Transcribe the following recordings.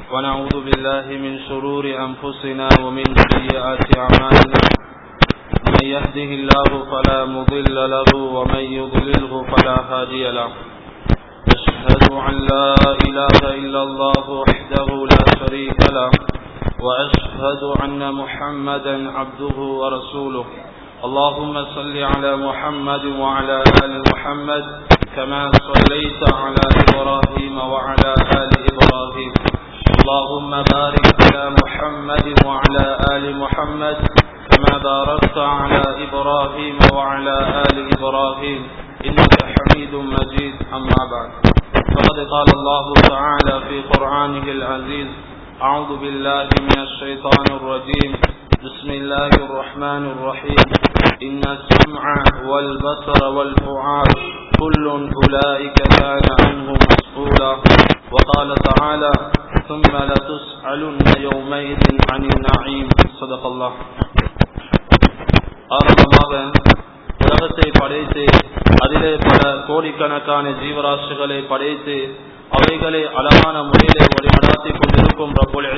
ونعوذ بالله من شرور أنفسنا ومن سيئات أعمالنا من يهده الله فلا مضل له ومن يضلله فلا هادي له أشهد أن لا إله إلا الله وحده لا شريك له وأشهد أن محمدا عبده ورسوله اللهم صل على محمد وعلى آل محمد كما صليت على إبراهيم وعلى آل إبراهيم اللهم بارك على محمد وعلى آل محمد كما باركت على إبراهيم وعلى آل إبراهيم إنك حميد مجيد أما بعد فقد قال الله تعالى في قرآنه العزيز أعوذ بالله من الشيطان الرجيم بسم الله الرحمن الرحيم إن السمع والبصر والفعال كل أولئك كان عنه مسؤولا وقال تعالى ثم لتسألن يومئذ عن النعيم صدق الله ஆரம்பமாக உலகத்தை படைத்து அதிலே பல கோடிக்கணக்கான ஜீவராசிகளை படைத்து அவைகளை அழகான முறையிலே வழிநடாத்தி கொண்டிருக்கும் ரபுல்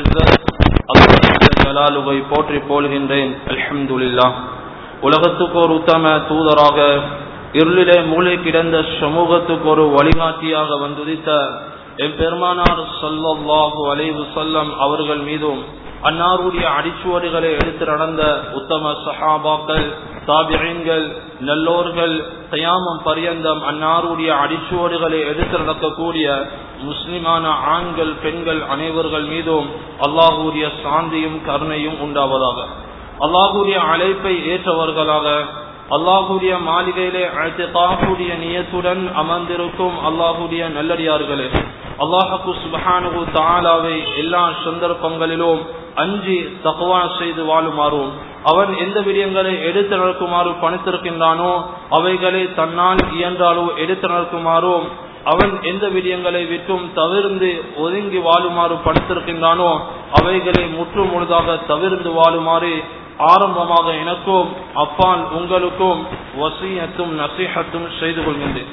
ஜலாலுவை போற்றி போல்கின்றேன் அல்ஹம்துலில்லா உலகத்துக்கு ஒரு உத்தம தூதராக இருளிலே மூளை கிடந்த சமூகத்துக்கு ஒரு வழிகாட்டியாக வந்துதித்த என் பெருமானார் சொல்லல்லாஹு அலைவு சொல்லம் அவர்கள் மீதும் அன்னாருடைய அடிச்சுவடுகளை எடுத்து நடந்த உத்தம சஹாபாக்கள் தாபியங்கள் நல்லோர்கள் தயாமம் பரியந்தம் அன்னாருடைய அடிச்சுவடுகளை எடுத்து நடக்கக்கூடிய முஸ்லிமான ஆண்கள் பெண்கள் அனைவர்கள் மீதும் அல்லாஹூரிய சாந்தியும் கருணையும் உண்டாவதாக அல்லாஹூரிய அழைப்பை ஏற்றவர்களாக அல்லாஹுடைய மாளிகையிலே அழைத்து தாகுடைய நியத்துடன் அமர்ந்திருக்கும் அல்லாஹுடைய நல்லடியார்களே அல்லாஹு சுபஹானு தாலாவை எல்லா சந்தர்ப்பங்களிலும் அஞ்சி தகுவா செய்து வாழுமாறும் அவன் எந்த விடயங்களை எடுத்து நடக்குமாறு பணித்திருக்கின்றானோ அவைகளை தன்னால் இயன்றாலோ எடுத்து நடக்குமாறும் அவன் எந்த விடயங்களை விட்டும் தவிர்ந்து ஒதுங்கி வாழுமாறு பணித்திருக்கின்றானோ அவைகளை முற்று முழுதாக தவிர்ந்து வாழுமாறு ஆரம்பமாக எனக்கும் அப்பால் உங்களுக்கும் வசியத்தும் நசீகத்தும் செய்து கொள்கின்றேன்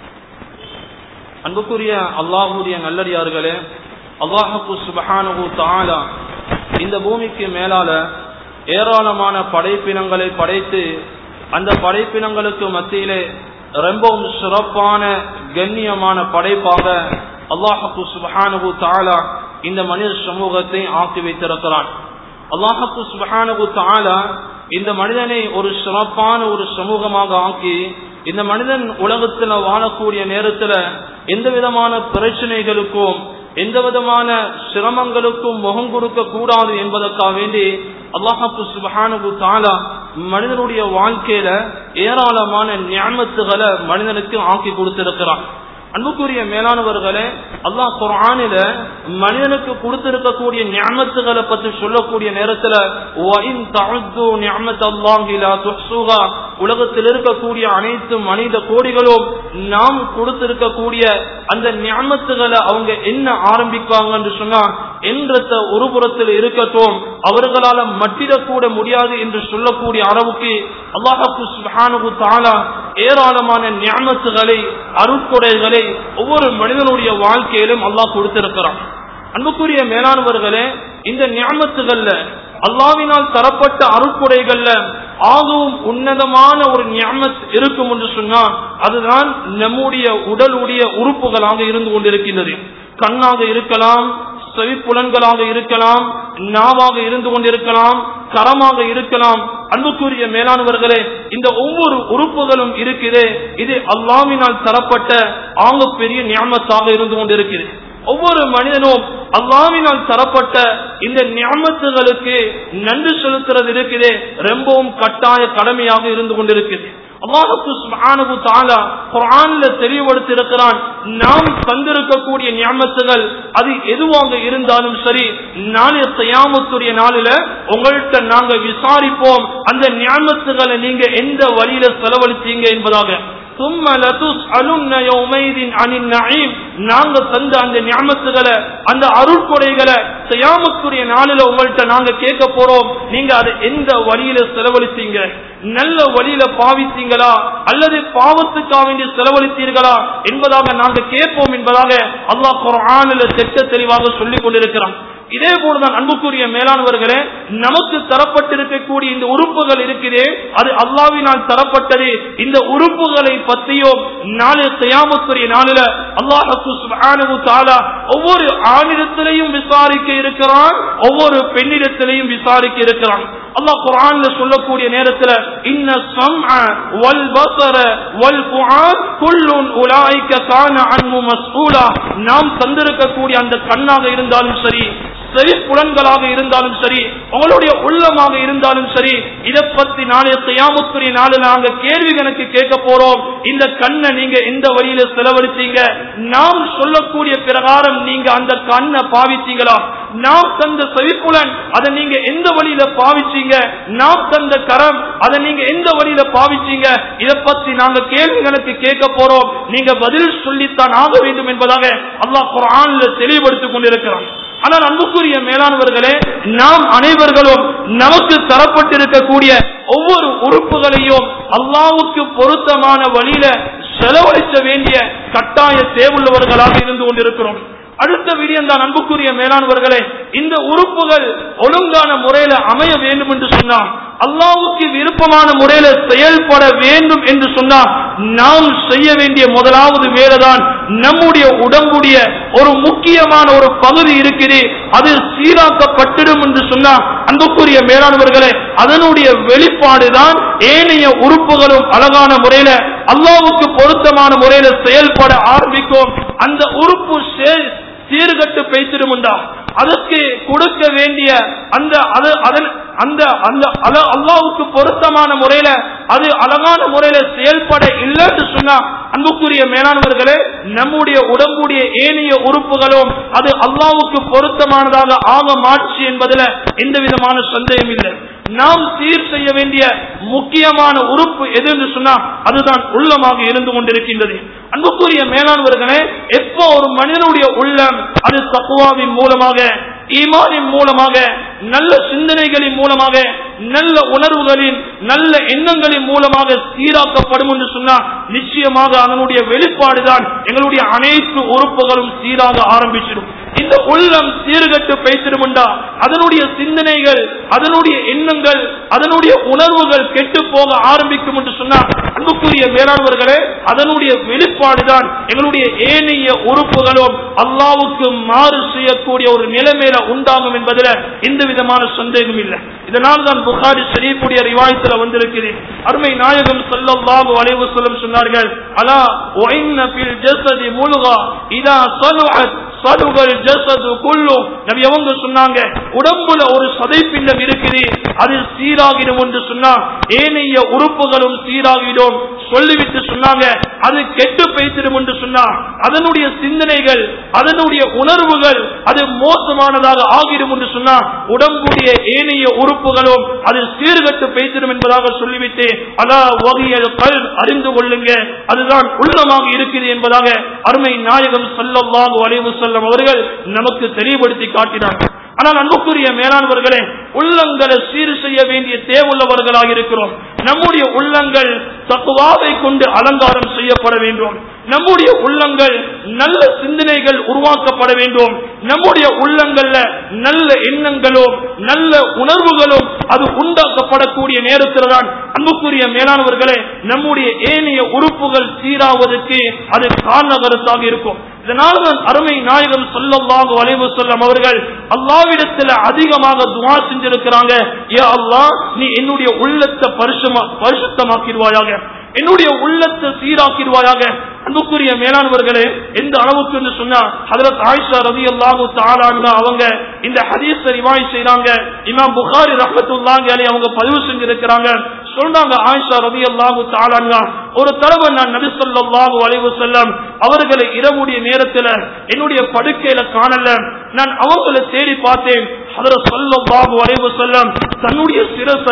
அன்புக்குரிய அல்லாஹுடைய நல்லடியார்களே அல்லாஹு சுபஹானு தாலா இந்த பூமிக்கு மேலால ஏராளமான படைப்பினங்களை படைத்து அந்த படைப்பினங்களுக்கு மத்தியிலே ரொம்பவும் சிறப்பான கண்ணியமான படைப்பாக அல்லாஹு சுபஹானு தாலா இந்த மனித சமூகத்தை ஆக்கி வைத்திருக்கிறான் அல்லாஹு சுபஹானு தாலா இந்த மனிதனை ஒரு சிறப்பான ஒரு சமூகமாக ஆக்கி இந்த மனிதன் உலகத்துல வாழக்கூடிய நேரத்துல எந்த விதமான பிரச்சனைகளுக்கும் எந்த விதமான சிரமங்களுக்கும் முகம் கொடுக்க கூடாது என்பதற்காக வேண்டி அல்லாஹு சுபஹானு தாலா மனிதனுடைய வாழ்க்கையில ஏராளமான ஞாபகத்துகளை மனிதனுக்கு ஆக்கி கொடுத்திருக்கிறான் அன்புக்குரிய மேலானவர்களே அல்லாஹ் குரானில மனிதனுக்கு கொடுத்திருக்கக்கூடிய ஞாபகத்துகளை பற்றி சொல்லக்கூடிய நேரத்துல உலகத்தில் இருக்கக்கூடிய அனைத்து மனித கோடிகளும் நாம் கொடுத்திருக்கக்கூடிய அந்த ஞாபகத்துகளை அவங்க என்ன ஆரம்பிப்பாங்க என்று சொன்னா என்றத ஒரு புறத்தில் இருக்கட்டும் அவர்களால மட்டிடக்கூட முடியாது என்று சொல்லக்கூடிய அளவுக்கு அல்லாஹு தாலா ஏராளமான ஞாபகத்துகளை அருட்கொடைகளை ஒவ்வொரு மனிதனுடைய வாழ்க்கையிலும் அல்லாஹ் கொடுத்திருக்கிறான் அன்புக்குரிய மேலானவர்களே இந்த ஞாபகத்துகள்ல அல்லாவினால் தரப்பட்ட அருட்கொடைகள்ல ஆகவும் உன்னதமான ஒரு ஞாபத் இருக்கும் என்று சொன்னால் அதுதான் நம்முடைய உடலுடைய உறுப்புகளாக இருந்து கொண்டிருக்கின்றது கண்ணாக இருக்கலாம் செவிப்புலன்களாக இருக்கலாம் நாவாக இருந்து கொண்டிருக்கலாம் கரமாக இருக்கலாம் அன்புக்குரிய மேலானவர்களே இந்த ஒவ்வொரு உறுப்புகளும் இருக்குது இது அல்லாவினால் தரப்பட்ட ஆங்க பெரிய ஞாபகத்தாக இருந்து கொண்டிருக்கிறது ஒவ்வொரு மனிதனும் அல்லாவினால் தரப்பட்ட இந்த ஞாபகத்துகளுக்கு நன்றி செலுத்துறது இருக்குது ரொம்பவும் கட்டாய கடமையாக இருந்து கொண்டிருக்கிறது தெளிவுபடுத்திருக்கிறான் நாம் தந்திருக்கக்கூடிய ஞாபகத்துகள் அது எதுவாக இருந்தாலும் சரி நாளைய தயாமத்துடைய நாளில உங்கள்கிட்ட நாங்க விசாரிப்போம் அந்த ஞாபகத்துகளை நீங்க எந்த வழியில செலவழித்தீங்க என்பதாக ثم لتسألن يومئذ عن النعيم நாங்க தந்த அந்த ஞாபகத்துகளை அந்த அருட்கொடைகளை செய்யாமக்குரிய நாளில உங்கள்கிட்ட நாங்க கேட்க போறோம் நீங்க அதை எந்த வழியில செலவழித்தீங்க நல்ல வழியில பாவித்தீங்களா அல்லது பாவத்துக்காக வேண்டி செலவழித்தீர்களா என்பதாக நாங்க கேட்போம் என்பதாக அல்லாஹ் குர்ஆனில் திட்ட தெளிவாக சொல்லிக் கொண்டிருக்கிறான் இதே போலதான் அன்புக்குரிய மேலானவர்களே நமக்கு தரப்பட்டிருக்கக்கூடிய இந்த உறுப்புகள் இருக்குதே அது அல்லாவினால் தரப்பட்டது இந்த உறுப்புகளை பற்றியோ நாளை செய்யாமத்துரிய நாளில அல்லாஹு ஒவ்வொரு ஆணிடத்திலையும் விசாரிக்க இருக்கிறான் ஒவ்வொரு பெண்ணிடத்திலையும் விசாரிக்க இருக்கிறான் அல்லாஹ் குர்ஆன்ல சொல்லக்கூடிய நேரத்துல இன்ன சம்அ வல் பஸர வல் ஃபுஆத் குல்லுன் உலாயிக கான அன்ஹு மஸ்ஊலா நாம் தந்திருக்கக்கூடிய அந்த கண்ணாக இருந்தாலும் சரி செவி புலன்களாக இருந்தாலும் சரி உங்களுடைய உள்ளமாக இருந்தாலும் சரி இதை பத்தி நாளைய செய்யாமத்துரிய நாளை நாங்க கேள்வி கணக்கு கேட்க போறோம் இந்த கண்ணை நீங்க எந்த வழியில செலவழித்தீங்க நாம் சொல்லக்கூடிய பிரகாரம் நீங்க அந்த கண்ணை பாவித்தீங்களா நாம் தந்த செவிப்புலன் அதை நீங்க எந்த வழியில பாவிச்சீங்க நாம் தந்த கரம் அதை நீங்க எந்த வழியில பாவிச்சீங்க இதை பத்தி நாங்க கேள்வி கணக்கு கேட்க போறோம் நீங்க பதில் சொல்லித்தான் ஆக வேண்டும் என்பதாக அல்லாஹ் குர்ஆன்ல தெளிவுபடுத்திக் கொண்டிருக்கிறான் ஆனால் அன்புக்குரிய மேலானவர்களே நாம் அனைவர்களும் நமக்கு தரப்பட்டிருக்கக்கூடிய ஒவ்வொரு உறுப்புகளையும் அல்லாவுக்கு பொருத்தமான வழியில செலவழிக்க வேண்டிய கட்டாய தேவையுள்ளவர்களாக இருந்து கொண்டிருக்கிறோம் அடுத்த விடியம் தான் அன்புக்குரிய மேலானவர்களே இந்த உறுப்புகள் ஒழுங்கான முறையில அமைய வேண்டும் என்று சொன்னார் அல்லாவுக்கு விருப்பமான முறையில செயல்பட வேண்டும் என்று சொன்னால் நாம் செய்ய வேண்டிய முதலாவது வேலைதான் நம்முடைய உடம்புடைய ஒரு முக்கியமான ஒரு பகுதி இருக்குது அது சீராக்கப்பட்டிடும் என்று சொன்னால் அன்புக்குரிய மேலானவர்களே அதனுடைய வெளிப்பாடுதான் ஏனைய உறுப்புகளும் அழகான முறையில அல்லாவுக்கு பொருத்தமான முறையில செயல்பட ஆரம்பிக்கும் அந்த உறுப்பு சே- சீர்கட்டு பேசிடுமுண்டா அதற்கு கொடுக்க வேண்டிய அந்த அது அதன் அந்த அந்த அல- அல்லாவுக்கு பொருத்தமான முறையில அது அழகான முறையில செயல்பட இல்லைன்னு சொன்னா அன்புக்குரிய மேலானவர்களே நம்முடைய உடம்புடைய ஏனைய உறுப்புகளும் அது அல்லாவுக்கு பொருத்தமானதாக ஆக மாட்சி என்பதுல எந்த விதமான சந்தேகம் இல்லை நாம் சீர் செய்ய வேண்டிய முக்கியமான உறுப்பு எது என்று சொன்னா அதுதான் உள்ளமாக இருந்து கொண்டிருக்கின்றது அன்புக்குரிய மேலானவர்களே எப்போ ஒரு மனிதனுடைய உள்ளம் அது தக்குவாவின் மூலமாக ஈமானின் மூலமாக நல்ல சிந்தனைகளின் மூலமாக நல்ல உணர்வுகளின் நல்ல எண்ணங்களின் மூலமாக சீராக்கப்படும் என்று சொன்னால் நிச்சயமாக அதனுடைய வெளிப்பாடுதான் எங்களுடைய அனைத்து உறுப்புகளும் சீராக ஆரம்பிச்சிடும் இந்த உள்ளம் சீர்கட்டு பேசிடுமுண்டா அதனுடைய சிந்தனைகள் அதனுடைய எண்ணங்கள் அதனுடைய உணர்வுகள் கெட்டு போக ஆரம்பிக்கும் என்று சொன்னால் அன்புக்குரிய வேளாண்வர்களே அதனுடைய வெளிப்பாடுதான் எங்களுடைய ஏனைய உறுப்புகளும் அல்லாவுக்கு மாறு செய்யக்கூடிய ஒரு நிலைமையில உண்டாகும் என்பதில் எந்த விதமான சந்தேகம் இல்லை இதனால் தான் புகாரி ஷரீஃபுடைய ரிவாயத்தில் வந்திருக்கிறேன் அருமை நாயகம் ஸல்லல்லாஹு அலைஹி வஸல்லம் சொன்னார்கள் அலா ஒயின்ன ஃபில் ஜஸதி முல்கா இதா ஸலுஹத் சலுகல் ஜஸது குல்லு நபி அவங்க சொன்னாங்க உடம்புல ஒரு சதைப்பிண்டம் இருக்குது அது சீராகிடும் என்று சொன்னா ஏனைய உறுப்புகளும் சீராகிடும் சொல்லிவிட்டு சொன்னாங்க அது கெட்டு பேசிடும் என்று சொன்னா அதனுடைய சிந்தனைகள் அதனுடைய உணர்வுகள் அது மோசமானதாக ஆகிடும் என்று சொன்னா உடம்புடைய ஏனைய உறுப்புகளும் அது சீர்கட்டு பேசிடும் என்பதாக சொல்லிவிட்டு அலா வகையல் கல் அறிந்து கொள்ளுங்க அதுதான் உள்ளமாக இருக்குது என்பதாக அருமை நாயகம் ஸல்லல்லாஹு அலைஹி வஸல்லம் அவர்கள் நமக்கு தெளிவுபடுத்தி காட்டினார் ஆனால் அன்புக்குரிய மேலானவர்களே உள்ளங்களை சீர் செய்ய வேண்டிய தேவையுள்ளவர்களாக இருக்கிறோம் நம்முடைய உள்ளங்கள் தக்குவாவை கொண்டு அலங்காரம் செய்யப்பட வேண்டும் நம்முடைய உள்ளங்கள் நல்ல சிந்தனைகள் உருவாக்கப்பட வேண்டும் நம்முடைய உள்ளங்கள்ல நல்ல எண்ணங்களும் நல்ல உணர்வுகளும் அது உண்டாக்கப்படக்கூடிய நேரத்தில் தான் அன்புக்குரிய மேலானவர்களே நம்முடைய ஏனைய உறுப்புகள் சீராவதற்கு அது காரணகரத்தாக இருக்கும் இதனால் தான் அருமை நாயகம் சொல்லல்லாஹு அலைவு சொல்லம் அவர்கள் அல்லாவிடத்துல அதிகமாக துவா செஞ்சிருக்கிறாங்க ஏ அல்லாஹ் நீ என்னுடைய உள்ளத்தை பரிசுமா பரிசுத்தமாக்கிடுவாயாக என்னுடைய உள்ளத்தை சீராக்கிடுவாயாக அன்புக்குரிய மேலானவர்களே எந்த அளவுக்கு என்று சொன்னா ஹதரத் ஆயிஷா ரதி அல்லாஹு தாலாங்க அவங்க இந்த ஹதீஸ் ரிவாய் செய்றாங்க இமாம் புகாரி ரஹமத்துல்லாங்க அலி அவங்க பதிவு செஞ்சிருக்கிறாங்க சொல்றாங்க ஆயிஷா ரதி அல்லாஹு தாலாங்க ஒரு தடவை நான் நபி ஸல்லல்லாஹு அலைஹி வஸல்லம் அவர்களை இரவுடைய நேரத்துல என்னுடைய படுக்கையில காணல நான் அவங்களை தேடி பார்த்தேன் ஹதரத் ஸல்லல்லாஹு அலைஹி வஸல்லம் தன்னுடைய சிரசை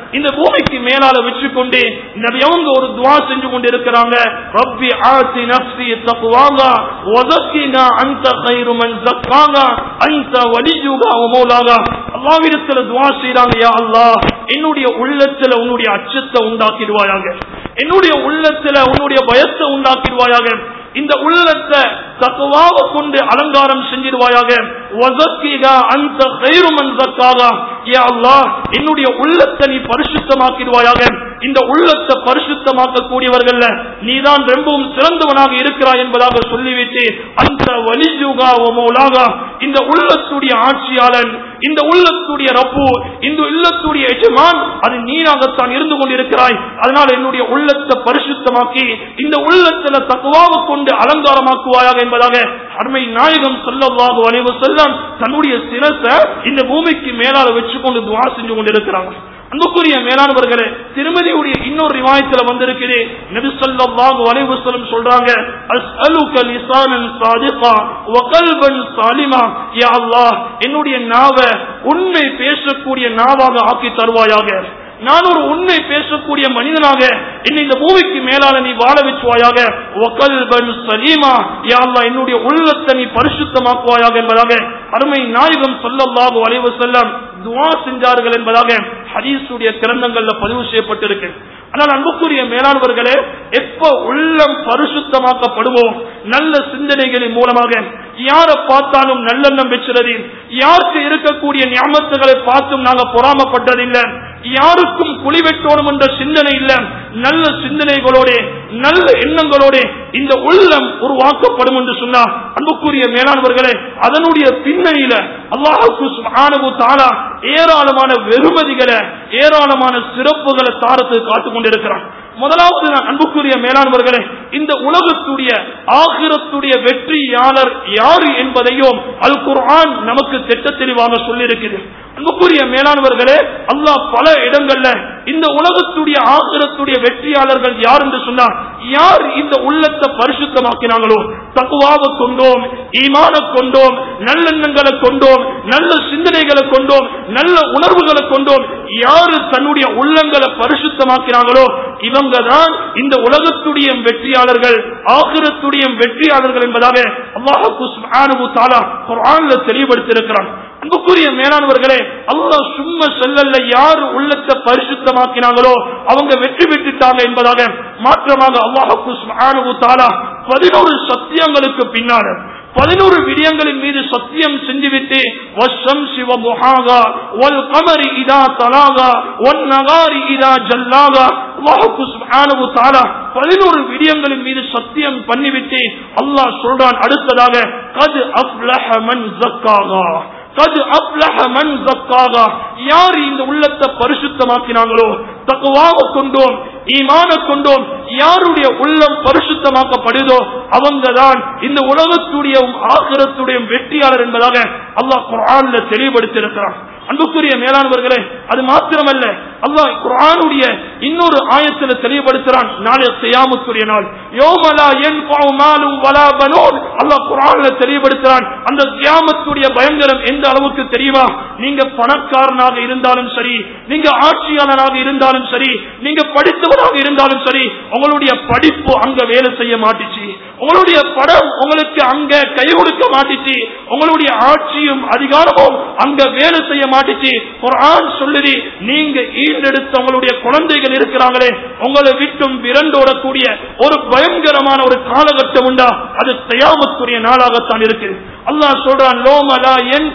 இந்த பூமிக்கு மேலால வச்சுக்கொண்டு நபி அவங்க ஒரு துவா செஞ்சு கொண்டு இருக்கிறாங்க ரப்பி ஆத்தி நஃப்ஸி தக்வாகா வதக்கினா அன்த கைரு மன் ஜக்காகா அன்த வலியுகா வ மௌலாகா அல்லாஹ்விடத்துல துவா செய்றாங்க யா அல்லாஹ் என்னுடைய உள்ளத்துல உன்னுடைய அச்சத்தை உண்டாக்கிடுவாயாக என்னுடைய உள்ளத்துல உன்னுடைய பயத்தை உண்டாக்கிடுவாயாக இந்த உள்ளத்தை தக்குவாவை கொண்டு அலங்காரம் செஞ்சிருவாயாக வதக்கிகா அந்த கைருமன் ஜக்காகா யா அல்லாஹ் என்னுடைய உள்ளத்தை நீ பரிசுத்தமாக்கிடுவாயாக இந்த உள்ளத்தை பரிசுத்தமாக்க கூடியவர்கள் நீதான் ரொம்பவும் சிறந்தவனாக இருக்கிறாய் என்பதாக சொல்லிவிட்டு அந்த வலிஜுகா மௌலாகா இந்த உள்ளத்துடைய ஆட்சியாளன் இந்த உள்ளத்துடைய ரப்பு இந்த உள்ளத்துடைய எஜமான் அது நீராகத்தான் இருந்து கொண்டிருக்கிறாய் அதனால் என்னுடைய உள்ளத்தை பரிசுத்தமாக்கி இந்த உள்ளத்துல தக்குவாவை கொண்டு அலங்காரமாக்குவாயாக என்பதாக அருமை நாயகம் சொல்லவாக வளைவு செல்லம் தன்னுடைய சிரசை இந்த பூமிக்கு மேலால வச்சுக்கொண்டு துவா செஞ்சு கொண்டிருக்கிறாங்க அன்புக்குரிய மேலானவர்களே திருமதியுடைய இன்னொரு ரிவாயத்துல வந்திருக்குது நபி ஸல்லல்லாஹு அலைஹி வஸல்லம் சொல்றாங்க அஸ்அலுக லிசானன் சாதிகா வ கல்பன் சாலிமா யா அல்லாஹ் என்னுடைய நாவை உண்மை பேசக்கூடிய நாவாக ஆக்கி தருவாயாக நான் ஒரு உண்மை பேசக்கூடிய மனிதனாக என்னை இந்த பூமிக்கு மேலால நீ வாழ வச்சுவாயாக ஒகல்பன் சலீமா யா அல்லாஹ் என்னுடைய உள்ளத்தை நீ பரிசுத்தமாக்குவாயாக என்பதாக அருமை நாயகம் ஸல்லல்லாஹு அலைஹி வஸல்லம் துஆ செஞ்சார்கள் என்பதாக ஹதீஸுடைய கிரந்தங்கள்ல பதிவு செய்யப்பட்டிருக்கு ஆனால் அன்புக்குரிய மேலானவர்களே எப்ப உள்ளம் பரிசுத்தமாக்கப்படுமோ நல்ல சிந்தனைகளின் மூலமாக யாரை பார்த்தாலும் நல்லெண்ணம் வச்சுறது யாருக்கு இருக்கக்கூடிய ஞாபகத்துகளை பார்த்தும் நாங்க பொறாமப்பட்டதில்லை யாருக்கும் குழி வெட்டோடும் என்ற சிந்தனை இல்ல நல்ல சிந்தனைகளோட நல்ல எண்ணங்களோட இந்த உள்ளம் உருவாக்கப்படும் என்று சொன்னார் அன்புக்குரிய மேலானவர்களே அதனுடைய பின்னணியில அல்லாஹுக்கு சுப்ஹானஹு தஆலா ஏராளமான வெறுமதிகளை ஏராளமான சிறப்புகளை தாரத்து காத்துக் கொண்டிருக்கிறான் முதலாவது நான் அன்புக்குரிய மேலானவர்களே இந்த உலகத்துடைய ஆகிரத்துடைய வெற்றியாளர் யாரு என்பதையும் அல் குர்ஆன் நமக்கு திட்ட தெளிவாக சொல்லியிருக்கிறது அன்புக்குரிய மேலானவர்களே அல்லாஹ் பல இடங்கள்ல இந்த உலகத்துடைய ஆகிரத்துடைய வெற்றியாளர்கள் யார் என்று சொன்னார் யார் இந்த உள்ளத்தை பரிசுத்தமாக்கினாங்களோ தக்குவாவை கொண்டோம் ஈமான கொண்டோம் நல்லெண்ணங்களை கொண்டோம் நல்ல சிந்தனைகளை கொண்டோம் நல்ல உணர்வுகளை கொண்டோம் யாரு தன்னுடைய உள்ளங்களை பரிசுத்தமாக்கினாங்களோ இவங்க தான் இந்த உலகத்துடைய வெற்றியாளர்கள் ஆகிரத்துடைய வெற்றியாளர்கள் என்பதாக அல்லாஹு சுப்ஹானஹு தஆலா குர்ஆன்ல தெளிவுபடுத்தியிருக்கிறான் அன்புக்குரிய மேலானவர்களே அல்லாஹ் சும்மா செல்லல்ல யார் உள்ளத்தை பரிசுத்தமாக்கினாங்களோ அவங்க வெற்றி பெற்றுட்டாங்க என்பதாக மாற்றமாக அல்லாஹு சுப்ஹானஹு தஆலா பதினோரு சத்தியங்களுக்கு பின்னால பதினோரு விடயங்களின் மீது சத்தியம் செஞ்சுவிட்டு வசம் சிவ முஹாகா வல் கமரி இதா தலாகா ஒன் நகாரி இதா ஜல்லாகா அல்லாஹுக்கு சுப்ஹானஹு தஆலா பதினோரு விடயங்களின் மீது சத்தியம் பண்ணிவிட்டு அல்லாஹ் சொல்றான் அடுத்ததாக கது அஃப்லஹ மன் ஜக்காகா கது அப்லஹ மன் ஜக்காகா யார் இந்த உள்ளத்தை பரிசுத்தமாக்கினாங்களோ தக்குவாக கொண்டோம் ஈமான கொண்டோம் யாருடைய உள்ளம் பரிசுத்தமாக்கப்படுதோ அவங்கதான் இந்த உலகத்துடைய ஆகிரத்துடைய வெற்றியாளர் என்பதாக அல்லாஹ் குர்ஆன்ல தெளிவுபடுத்தியிருக்கிறான் அன்புக்குரிய மேலானவர்களே அது மாத்திரமல்ல அல்லாஹ் குர்ஆனுடைய இன்னொரு ஆயத்துல தெளிவுபடுத்துறான் நாளை கியாமத்துடைய நாள் யோமலா யன்ஃபஉ மாலும் வலா பனூன் அல்லாஹ் குர்ஆன்ல தெளிவுபடுத்துறான் அந்த கியாமத்துடைய பயங்கரம் எந்த அளவுக்கு தெரியுமா நீங்க பணக்காரனாக இருந்தாலும் சரி நீங்க ஆட்சியாளராக இருந்தாலும் சரி நீங்க படித்தவராக இருந்தாலும் சரி உங்களுடைய படிப்பு அங்க வேலை செய்ய மாட்டிச்சு உங்களுடைய படம் உங்களுக்கு அங்க கை கொடுக்க மாட்டிச்சு உங்களுடைய ஆட்சியும் அதிகாரமும் அங்க வேலை செய்ய மாட்டிச்சு குர்ஆன் சொல்லுது நீங்க ஈண்டெடுத்த உங்களுடைய குழந்தைகள் இருக்கிறாங்களே உங்களை விட்டும் விரண்டோடக்கூடிய ஒரு பயங்கரமான ஒரு காலகட்டம் உண்டா அது தயாமத்துடைய நாளாகத்தான் இருக்குது அல்லாஹ் சொல்றான் லோமலா என்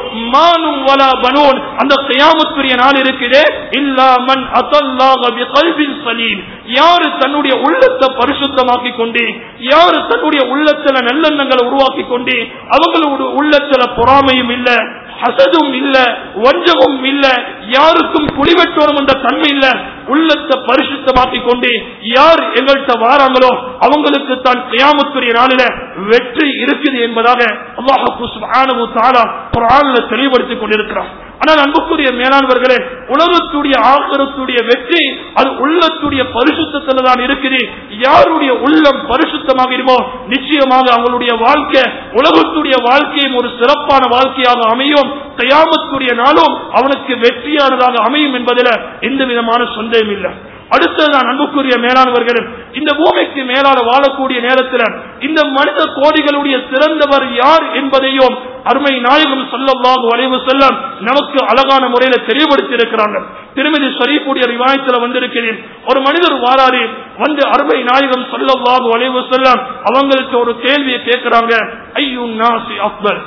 மானும் வலா பனூன் அந்த கியாமத்துடைய நாள் இருக்குதே இல்லா மன் அதல்லாஹ பிகல்பின் சலீம் யாரு தன்னுடைய உள்ளத்தை பரிசுத்தமாக்கி கொண்டு யாரு தன்னுடைய உள்ளத்துல நல்லெண்ணங்களை உருவாக்கி கொண்டு அவங்களோட உள்ளத்துல பொறாமையும் இல்ல ஹசதும் இல்ல வஞ்சமும் இல்ல யாருக்கும் குடிவெட்டோரும் என்ற தன்மை இல்ல உள்ளத்தை பரிசுத்தமாக்கி கொண்டு யார் எங்கள்கிட்ட வாராங்களோ அவங்களுக்கு தான் கியாமத்துடைய நாளில வெற்றி இருக்குது என்பதாக அல்லாஹு சுப்ஹானஹு தஆலா குரான்ல தெளிவுபடுத்திக் கொண்டிருக்கிறான் ஆனால் அன்புக்குரிய மேலாண்வர்களே உலகத்துடைய ஆகரத்துடைய வெற்றி அது உள்ளத்துடைய பரிசுத்தத்தில் தான் இருக்குது யாருடைய உள்ளம் பரிசுத்தமாக இருக்குமோ நிச்சயமாக அவங்களுடைய வாழ்க்கை உலகத்துடைய வாழ்க்கையும் ஒரு சிறப்பான வாழ்க்கையாக அமையும் தயாமத்துடைய நாளும் அவனுக்கு வெற்றியானதாக அமையும் என்பதில் எந்த விதமான சந்தேகம் இல்லை அடுத்ததுதான் அன்புக்குரிய மேலானவர்கள் இந்த பூமிக்கு மேலால வாழக்கூடிய நேரத்தில் இந்த மனித கோடிகளுடைய சிறந்தவர் யார் என்பதையும் அருமை நாயகம் சொல்லல்லாஹு வளைவு செல்லம் நமக்கு அழகான முறையில தெளிவுபடுத்தி இருக்கிறாங்க திருமதி ஷரீஃபுடைய ரிவாயத்தில் வந்திருக்கிறேன் ஒரு மனிதர் வாராரு வந்து அருமை நாயகம் சொல்லல்லாஹு வளைவு செல்லம் அவங்களுக்கு ஒரு கேள்வியை கேட்கிறாங்க ஐயோ நாசி அக்பர்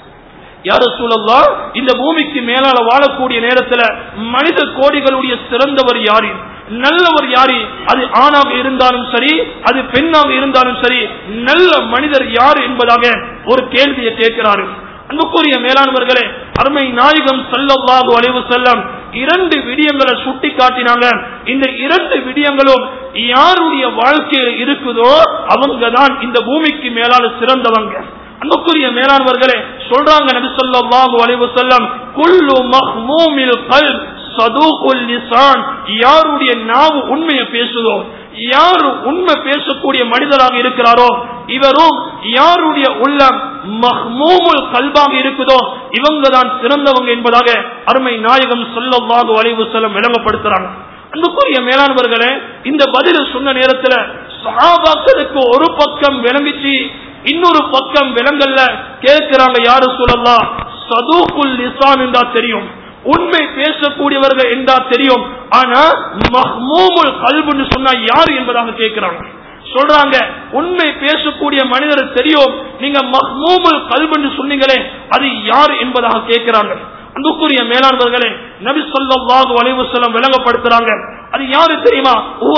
யார சூழல்லா இந்த பூமிக்கு மேலால வாழக்கூடிய நேரத்துல மனித கோடிகளுடைய சிறந்தவர் யாரு நல்லவர் யாரு அது ஆணாக இருந்தாலும் சரி அது பெண்ணாக இருந்தாலும் சரி நல்ல மனிதர் யார் என்பதாக ஒரு கேள்வியை கேட்கிறாரு அன்புக்குரிய மேலானவர்களே அருமை நாயகம் சல்லல்லாஹு அலைவு செல்லம் இரண்டு விடியங்களை சுட்டி காட்டினாங்க இந்த இரண்டு விடியங்களும் யாருடைய வாழ்க்கையில் இருக்குதோ அவங்க தான் இந்த பூமிக்கு மேலால சிறந்தவங்க அன்புக்குரிய மேலானவர்களே சொல்றாங்க நபி ஸல்லல்லாஹு அலைஹி வஸல்லம் குல்லு மஹ்மூமில் கல்ப் சதூகுல் லிசான் யாருடைய நாவு உண்மையை பேசுதோ யார் உண்மை பேசக்கூடிய மனிதராக இருக்கிறாரோ இவரும் யாருடைய உள்ளம் மஹ்மூமுல் கல்பாக இருக்குதோ இவங்க தான் சிறந்தவங்க என்பதாக அருமை நாயகம் சொல்லல்லாஹு அலைஹி வஸல்லம் விளங்கப்படுத்துறாங்க அன்புக்குரிய மேலானவர்களே இந்த பதில சொன்ன நேரத்துல சஹாபாக்களுக்கு ஒரு பக்கம் விளங்கிச்சு இன்னொரு பக்கம் விலங்கல்ல கேட்கிறாங்க யாரு சொல்லலாம் சதூக்குல் லிசான் என்றா தெரியும் உண்மை பேசக்கூடியவர்கள் என்றா தெரியும் ஆனா மஹ்மூமுல் கல்புன்னு சொன்னா யாரு என்பதாக கேட்கிறாங்க சொல்றாங்க உண்மை பேசக்கூடிய மனிதர் தெரியும் நீங்க மஹ்மூமுல் கல்புன்னு சொன்னீங்களே அது யார் என்பதாக கேட்கிறாங்க அன்புக்குரிய மேலாண்வர்களே நபி சொல்லாஹு அலைவசலம் விளங்கப்படுத்துறாங்க அது யாரு தெரியுமா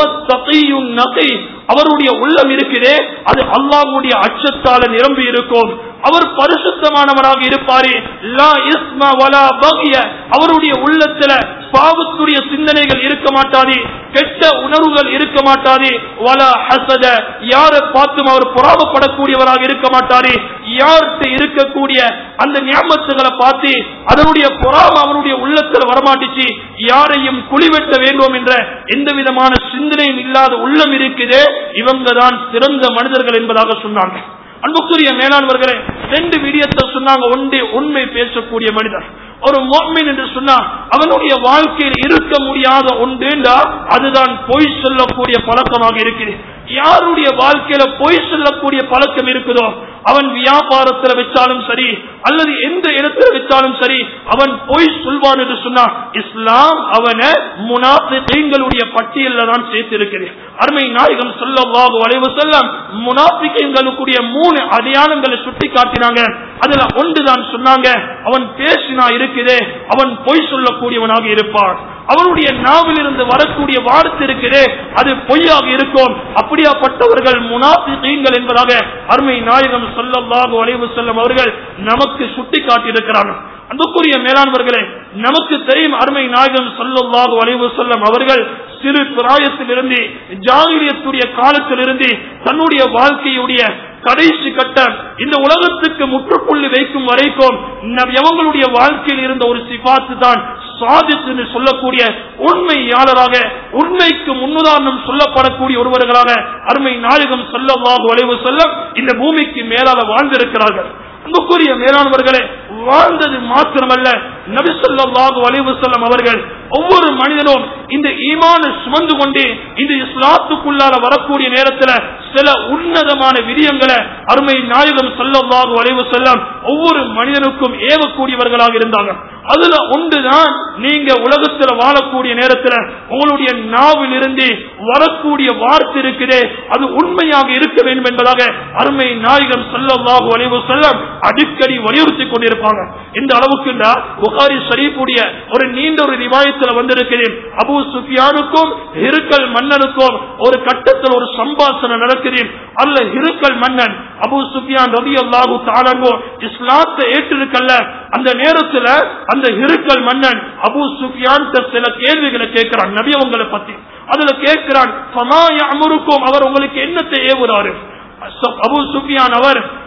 அவருடைய உள்ளம் இருக்குதே அது அல்லாஹுடைய அச்சத்தால நிரம்பி இருக்கும் அவர் பரிசுத்தமானவராக இருப்பாரே லா இஸ்மா வலா பகிய அவருடைய உள்ளத்துல பாவத்துடைய சிந்தனைகள் இருக்க மாட்டாது கெட்ட உணர்வுகள் இருக்க மாட்டாது வலா ஹசத யாரை பார்த்தும் அவர் புறாமப்படக்கூடியவராக இருக்க மாட்டாரு யார்கிட்ட இருக்கக்கூடிய அந்த ஞாபகத்துகளை பார்த்து அதனுடைய புறாம அவருடைய உள்ளத்தில் வரமாட்டிச்சு யாரையும் குழிவெட்ட வேண்டும் என்ற எந்த விதமான சிந்தனையும் இல்லாத உள்ளம் இருக்குதே இவங்க தான் சிறந்த மனிதர்கள் என்பதாக சொன்னாங்க அன்புக்குரிய மேலாண்வர்களே ரெண்டு விடியத்தை சொன்னாங்க ஒன்றே உண்மை பேசக்கூடிய மனிதர் ஒரு மோமின் என்று சொன்னா அவனுடைய வாழ்க்கையில் இருக்க முடியாத ஒன்றேண்டா அதுதான் பொய் சொல்லக்கூடிய பழக்கமாக இருக்குது யாருடைய வாழ்க்கையில பொய் சொல்லக்கூடிய பழக்கம் இருக்குதோ அவன் வியாபாரத்தில் வச்சாலும் சரி அல்லது எந்த இடத்துல வச்சாலும் சரி அவன் பொய் சொல்வான் என்று சொன்னா இஸ்லாம் அவனை முனாஃபிகளுடைய பட்டியலில் தான் சேர்த்திருக்கிறேன் அருமை நாயகம் சொல்லவாக வளைவு செல்லம் முனாஃபிகளுக்குரிய மூணு அடையாளங்களை சுட்டி காட்டினாங்க அதுல ஒன்றுதான் சொன்னாங்க அவன் பேசினா இருக்குதே அவன் பொய் சொல்லக்கூடியவனாக இருப்பான் அவனுடைய நாவில் இருந்து வரக்கூடிய வார்த்தை இருக்குதே அது பொய்யாக இருக்கும் அப்படியாப்பட்டவர்கள் முனாஃபிகள் என்பதாக அருமை நாயகம் சொல்லல்லாஹு அலைவு செல்லும் அவர்கள் நமக்கு சுட்டி காட்டியிருக்கிறார்கள் அன்புக்குரிய மேலாண்வர்களே நமக்கு தெரியும் அருமை நாயகம் சொல்லல்லாஹு அலைவு செல்லம் அவர்கள் சிறு பிராயத்திலிருந்து ஜாகிரியத்துடைய காலத்திலிருந்து தன்னுடைய வாழ்க்கையுடைய கடைசி கட்டம் இந்த உலகத்துக்கு முற்றுப்புள்ளி வைக்கும் வரைக்கும் எவங்களுடைய வாழ்க்கையில் இருந்த ஒரு சிபாத்து தான் சாதித் என்று சொல்லக்கூடிய உண்மையாளராக உண்மைக்கு முன்னுதாரணம் சொல்லப்படக்கூடிய ஒருவர்களாக அருமை நாயகம் சொல்லவாக வளைவு செல்லம் இந்த பூமிக்கு மேலாக வாழ்ந்திருக்கிறார்கள் அன்புக்குரிய மேலானவர்களே வாழ்ந்தது மாத்திரமல்ல நபிசல்லாஹு வளைவு செல்லம் அவர்கள் ஒவ்வொரு மனிதனும் இந்த ஈமான சுமந்து கொண்டு இந்த இஸ்லாத்துக்குள்ளால வரக்கூடிய நேரத்தில் சில உன்னதமான விரியங்களை அருமை நாயகம் சொல்லவாக வளைவு செல்லம் ஒவ்வொரு மனிதனுக்கும் ஏவக்கூடியவர்களாக இருந்தாங்க அதுல ஒன்றுதான் நீங்க உலகத்துல வாழக்கூடிய நேரத்துல உங்களுடைய நாவில் இருந்து வரக்கூடிய வார்த்தை இருக்குதே அது உண்மையாக இருக்க வேண்டும் என்பதாக அருமை நாயகம் சொல்லவாக வளைவு செல்லம் அடிக்கடி வலியுறுத்தி கொண்டிருப்பாங்க இந்த அளவுக்கு புகாரி ஷரீஃபுடைய ஒரு நீண்ட ஒரு ரிவாயத்தில் வந்திருக்கிறேன் அபு சுஃபியானுக்கும் ஹிருக்கல் மன்னனுக்கும் ஒரு கட்டத்தில் ஒரு சம்பாஷணம் நடக்கிறேன் அல்ல ஹிருக்கல் மன்னன் அபு சுஃபியான் ரவி அல்லாஹு தாளங்கோ இஸ்லாத்தை ஏற்றிருக்கல்ல அந்த நேரத்துல அந்த ஹிருக்கல் மன்னன் அபு சுஃபியான் சில கேள்விகளை கேட்கிறான் நபி அவங்களை பத்தி அதுல கேட்கிறான் அமருக்கும் அவர் உங்களுக்கு என்னத்தை ஏவுறாரு அபு சுஃபியான் அவர்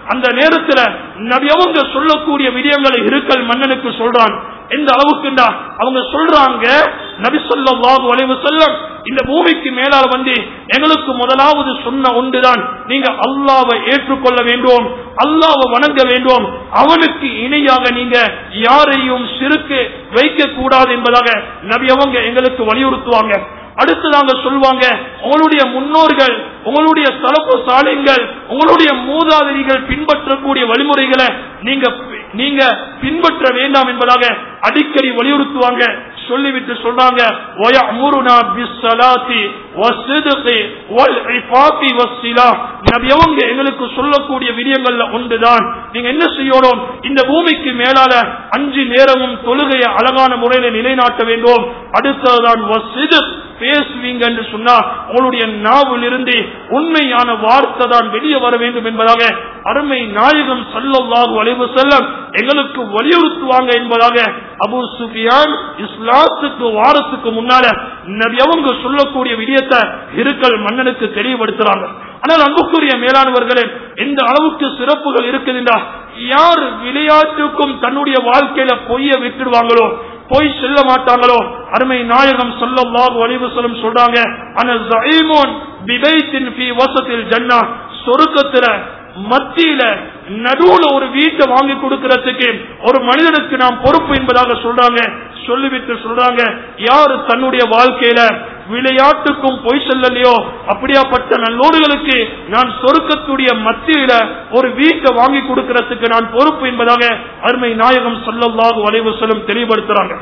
அந்த நேரத்துல நபி அவங்க சொல்லக்கூடிய விடயங்களை இருக்கல் மன்னனுக்கு சொல்றான் எந்த அளவுக்குண்டா அவங்க சொல்றாங்க நபி சொல்லாஹு அலைவு செல்லம் இந்த பூமிக்கு மேலால் வந்து எங்களுக்கு முதலாவது சொன்ன ஒன்றுதான் நீங்க அல்லாவை ஏற்றுக்கொள்ள வேண்டும் அல்லாவை வணங்க வேண்டும் அவனுக்கு இணையாக நீங்க யாரையும் சிறுக்கு வைக்க கூடாது என்பதாக நபி அவங்க எங்களுக்கு வலியுறுத்துவாங்க அடுத்ததாக சொல்வாங்க உங்களுடைய முன்னோர்கள் உங்களுடைய தலப்பு சாலைகள் உங்களுடைய மூதாதிரிகள் பின்பற்றக்கூடிய வழிமுறைகளை நீங்க நீங்க பின்பற்ற வேண்டாம் என்பதாக அடிக்கடி வலியுறுத்துவாங்க சொல்லிவிட்டு சொல்றாங்க وَيَأْمُرُنَا بِالصَّلَاةِ وَالصِّدْقِ وَالْعِفَافِ وَالصِّلَاةِ நபி அவங்க எங்களுக்கு சொல்லக்கூடிய விடயங்கள்ல ஒன்றுதான் நீங்க என்ன செய்யணும் இந்த பூமிக்கு மேலால அஞ்சு நேரமும் தொழுகையை அழகான முறையில நிலைநாட்ட வேண்டும் அடுத்ததுதான் வசிது பேசுவீங்க என்று சொன்னா உங்களுடைய நாவில் இருந்து உண்மையான வார்த்தை தான் வெளியே வர வேண்டும் என்பதாக அருமை நாயகம் சல்லல்லாஹு அலைவு செல்லம் எங்களுக்கு வலியுறுத்துவாங்க என்பதாக அபு சுஃபியான் இஸ்லாத்துக்கு வாரத்துக்கு முன்னால நபி அவங்க சொல்லக்கூடிய விடயத்தை இருக்கல் மன்னனுக்கு தெளிவுபடுத்துறாங்க ஆனால் அன்புக்குரிய மேலானவர்களே எந்த அளவுக்கு சிறப்புகள் இருக்குதுண்டா யார் விளையாட்டுக்கும் தன்னுடைய வாழ்க்கையில பொய்ய விட்டுடுவாங்களோ போய் செல்ல மாட்டாங்களோ அருமை நாயகம் சொல்லல்லாஹு அலைவு செல்லம் சொல்றாங்க அன ஜஈமுன் பிபைத்தின் ஃபீ வசத்தில் ஜன்னா சொருக்கத்துல மத்தியில நடுவுல ஒரு வீட்டை வாங்கி கொடுக்கறதுக்கு ஒரு மனிதனுக்கு நாம் பொறுப்பு என்பதாக சொல்றாங்க சொல்லிவிட்டு சொல்றாங்க யாரு தன்னுடைய வாழ்க்கையில விளையாட்டுக்கும் பொய் செல்லலையோ அப்படியாப்பட்ட நல்லோடுகளுக்கு நான் சொருக்கத்துடைய மத்தியில ஒரு வீட்டை வாங்கி கொடுக்கறதுக்கு நான் பொறுப்பு என்பதாக அருமை நாயகம் சொல்லல்லாஹு வளைவு செல்லும் தெளிவுபடுத்துறாங்க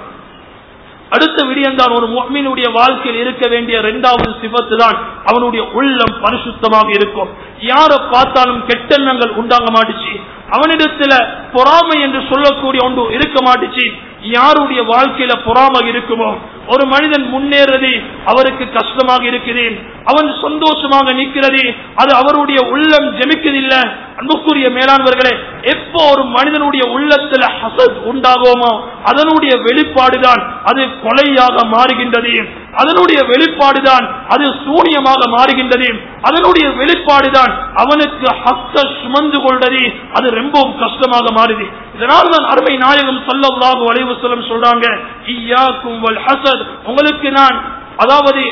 அடுத்த விடியந்தான் ஒரு முக்மீனுடைய வாழ்க்கையில் இருக்க வேண்டிய இரண்டாவது சிபத்து தான் அவனுடைய உள்ளம் பரிசுத்தமாக இருக்கும் யாரை பார்த்தாலும் கெட்டெண்ணங்கள் உண்டாக மாட்டுச்சு அவனிடத்துல பொறாமை என்று சொல்லக்கூடிய ஒன்று இருக்க மாட்டுச்சு யாருடைய வாழ்க்கையில பொறாமை இருக்குமோ ஒரு மனிதன் முன்னேறது அவருக்கு கஷ்டமாக இருக்குது அவன் சந்தோஷமாக நிற்கிறது அது அவருடைய உள்ளம் ஜெமிக்கதில்லை அன்புக்குரிய மேலானவர்களே எப்போ ஒரு மனிதனுடைய உள்ளத்துல ஹசத் உண்டாகுமோ அதனுடைய வெளிப்பாடுதான் அது கொலையாக மாறுகின்றது அதனுடைய வெளிப்பாடுதான் அது சூனியமாக மாறுகின்றது அதனுடைய வெளிப்பாடுதான் அவனுக்கு ஹக்க சுமந்து கொள்வது அது ரொம்பவும் கஷ்டமாக மாறுது இதனால் தான் அருமை நாயகம் சல்லல்லாஹு அலைஹி வஸல்லம் சொல்றாங்க ஈயாக்கும் வல் ஹசத் உங்களுக்கு நான் அதாவது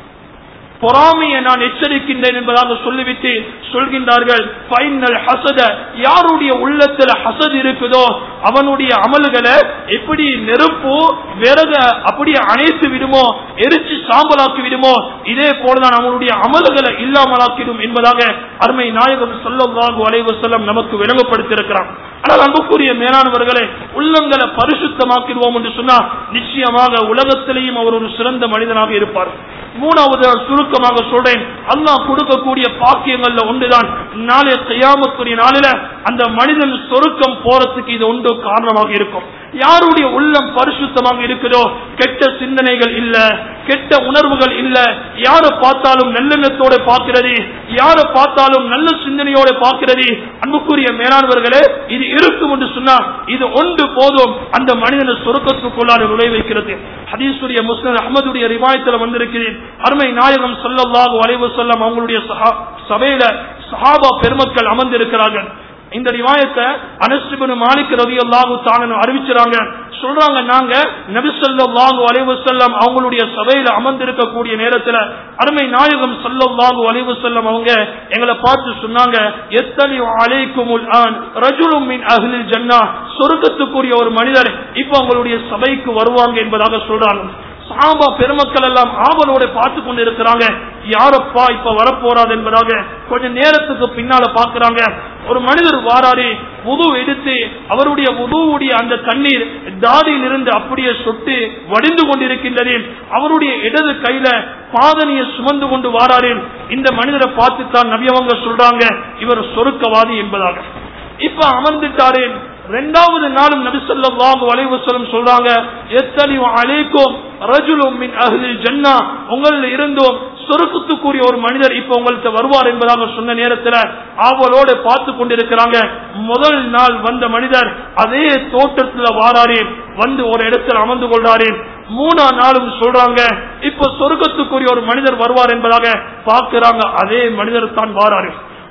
பொறாமையை நான் எச்சரிக்கின்றேன் என்பதாக சொல்லிவிட்டு சொல்கின்றார்கள் ஃபைனல் ஹசத யாருடைய உள்ளத்துல ஹசத் இருக்குதோ அவனுடைய அமல்களை எப்படி நெருப்பு விறக அப்படியே அணைத்து விடுமோ எரிச்சு சாம்பலாக்கி விடுமோ இதே போலதான் அவனுடைய அமல்களை இல்லாமலாக்கிடும் என்பதாக அருமை நாயகம் சொல்லல்லாஹு அலைவு செல்லம் நமக்கு விளங்கப்படுத்தியிருக்கிறான் ஆனால் அன்புக்குரிய மேலானவர்களே உள்ளங்களை பரிசுத்தமாக்கிடுவோம் என்று சொன்னா நிச்சயமாக உலகத்திலேயும் அவர் ஒரு சிறந்த மனிதனாக இருப்பார் மூணாவது நான் சுருக்கமாக சொல்றேன் அல்லாஹ் கொடுக்கக்கூடிய பாக்கியங்கள்ல ஒன்றுதான் நாளைய கையாமத்துடைய நாளில அந்த மனிதன் சொருக்கம் போறதுக்கு இது ஒன்று காரணமாக இருக்கும் யாருடைய உள்ளம் பரிசுத்தமாக இருக்குதோ கெட்ட சிந்தனைகள் இல்ல கெட்ட உணர்வுகள் இல்ல யாரை பார்த்தாலும் நல்லெண்ணத்தோட பார்க்கிறது யாரை பார்த்தாலும் நல்ல சிந்தனையோட பார்க்கிறது அன்புக்குரிய மேலானவர்களே இது இருக்கும் என்று சொன்னா இது ஒன்று போதும் அந்த மனிதனை சொருக்கத்துக்குள்ளார நுழை வைக்கிறது ஹதீசுடைய முஸ்லிம் அஹமதுடைய ரிவாயத்தில் வந்திருக்கிறேன் அருமை நாயகம் சொல்லல்லாஹு அலைவு செல்லம் அவங்களுடைய சஹா- சபையில சஹாபா பெருமக்கள் அமர்ந்திருக்கிறார்கள் இந்த ரிவாயத்தை அனஸ்பின் மாலிக் ரவி அல்லாஹு தானு அறிவிச்சாங்க சொல்றாங்க நாங்க நபிசல்லாஹு அலைவு செல்லம் அவங்களுடைய சபையில அமர்ந்திருக்கக்கூடிய நேரத்துல அருமை நாயகம் சல்லல்லாஹு அலைவு செல்லம் அவங்க எங்களை பார்த்து சொன்னாங்க எத்தனை அலைக்குமுல் ஆன் ரஜுலும் மின் அஹ்லில் ஜன்னா சொர்க்கத்துக்குரிய ஒரு மனிதர் இப்ப அவங்களுடைய சபைக்கு வருவாங்க என்பதாக சொல்றாங்க சாபா பெருமக்கள் எல்லாம் ஆவலோட பார்த்து கொண்டு இருக்கிறாங்க யாரப்பா இப்ப வரப்போறாது என்பதாக கொஞ்ச நேரத்துக்கு பின்னால பாக்குறாங்க ஒரு மனிதர் வாராரு உது எடுத்து அவருடைய உதுவுடைய அந்த தண்ணீர் தாடியில் இருந்து அப்படியே சொட்டு வடிந்து கொண்டிருக்கின்றது அவருடைய இடது கையில பாதனையை சுமந்து கொண்டு வாராரு இந்த மனிதரை பார்த்துத்தான் நபியவங்க சொல்றாங்க இவர் சொருக்கவாதி என்பதாக இப்ப அமர்ந்துட்டாரு ரெண்டாவது நாளும் நபிசல்லாஹு அலைவசலம் சொல்றாங்க எத்தனை அழைக்கும் ரஜுலும் மின் அஹ்லில் ஜன்னா உங்களில் இருந்தோம் சொருக்கத்துக்குரிய ஒரு மனிதர் இப்ப உங்கள்கிட்ட வருவார் என்பதாக சொன்ன நேரத்துல ஆவலோட பார்த்து கொண்டிருக்கிறாங்க முதல் நாள் வந்த மனிதர் அதே தோட்டத்துல வாராரு வந்து ஒரு இடத்தில் அமர்ந்து கொள்றாரு மூணா நாளும் சொல்றாங்க இப்ப சொர்க்கத்துக்குரிய ஒரு மனிதர் வருவார் என்பதாக பார்க்கிறாங்க அதே மனிதர் தான் வாராரு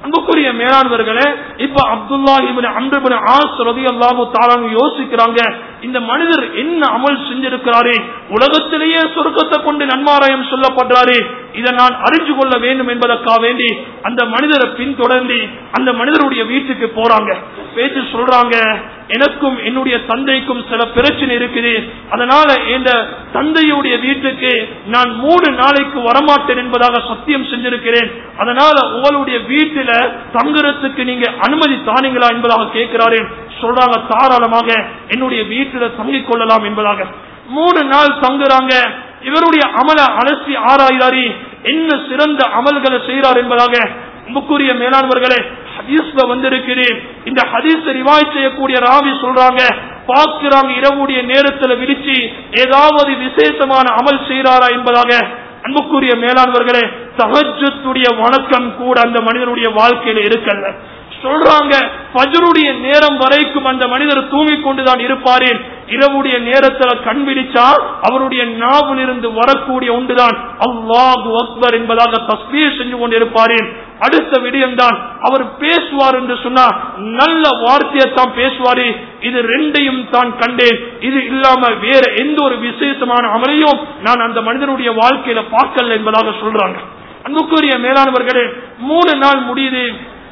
அன்புக்குரிய மேலாண்வர்களே இப்ப அப்துல்லா இவன் அன்று ஆஸ் ரதி அல்லாஹு தாலான்னு யோசிக்கிறாங்க இந்த மனிதர் என்ன அமல் செஞ்சிருக்கிறாரே உலகத்திலேயே சொர்க்கத்தை கொண்டு நன்மாராயம் சொல்லப்படுறாரு இதை நான் அறிஞ்சு கொள்ள வேண்டும் என்பதற்காக வேண்டி அந்த மனிதரை பின்தொடர்ந்து அந்த மனிதருடைய வீட்டுக்கு போறாங்க பேச்சு சொல்றாங்க எனக்கும் என்னுடைய தந்தைக்கும் சில பிரச்சனை இருக்குது அதனால இந்த தந்தையுடைய வீட்டுக்கு நான் மூணு நாளைக்கு வரமாட்டேன் என்பதாக சத்தியம் செஞ்சிருக்கிறேன் அதனால உங்களுடைய வீட்டில தங்குறதுக்கு நீங்க அனுமதி தானீங்களா என்பதாக கேட்கிறாரு சொல்றாங்க தாராளமாக என்னுடைய வீட்டில தங்கிக் கொள்ளலாம் என்பதாக மூணு நாள் தங்குறாங்க இவருடைய அமல அலசி ஆராய்றாரு என்ன சிறந்த அமல்களை செய்கிறார் என்பதாக முக்குரிய மேலாண்வர்களே ஹதீஸ்ல வந்திருக்குது இந்த ஹதீஸ் ரிவாய் செய்யக்கூடிய ராவி சொல்றாங்க பார்க்கிறாங்க இரவுடைய நேரத்துல விரிச்சு ஏதாவது விசேஷமான அமல் செய்கிறாரா என்பதாக அன்புக்குரிய மேலாண்வர்களே சகஜத்துடைய வணக்கம் கூட அந்த மனிதனுடைய வாழ்க்கையில இருக்கல்ல சொல்றாங்க பஜருடைய நேரம் வரைக்கும் அந்த மனிதர் தூங்கிக் கொண்டுதான் இருப்பாரு இரவுடைய நேரத்துல கண் விழிச்சா அவருடைய நாவில் இருந்து வரக்கூடிய ஒன்றுதான் அல்லாஹு அக்பர் என்பதாக தஸ்பீர் செஞ்சு கொண்டிருப்பாரு அடுத்த விடயம்தான் அவர் பேசுவார் என்று சொன்னா நல்ல வார்த்தையத்தான் பேசுவாரு இது ரெண்டையும் தான் கண்டேன் இது இல்லாம வேற எந்த ஒரு விசேஷமான அமலையும் நான் அந்த மனிதனுடைய வாழ்க்கையில பார்க்கல என்பதாக சொல்றாங்க அன்புக்குரிய மேலானவர்களே மூணு நாள் முடியுது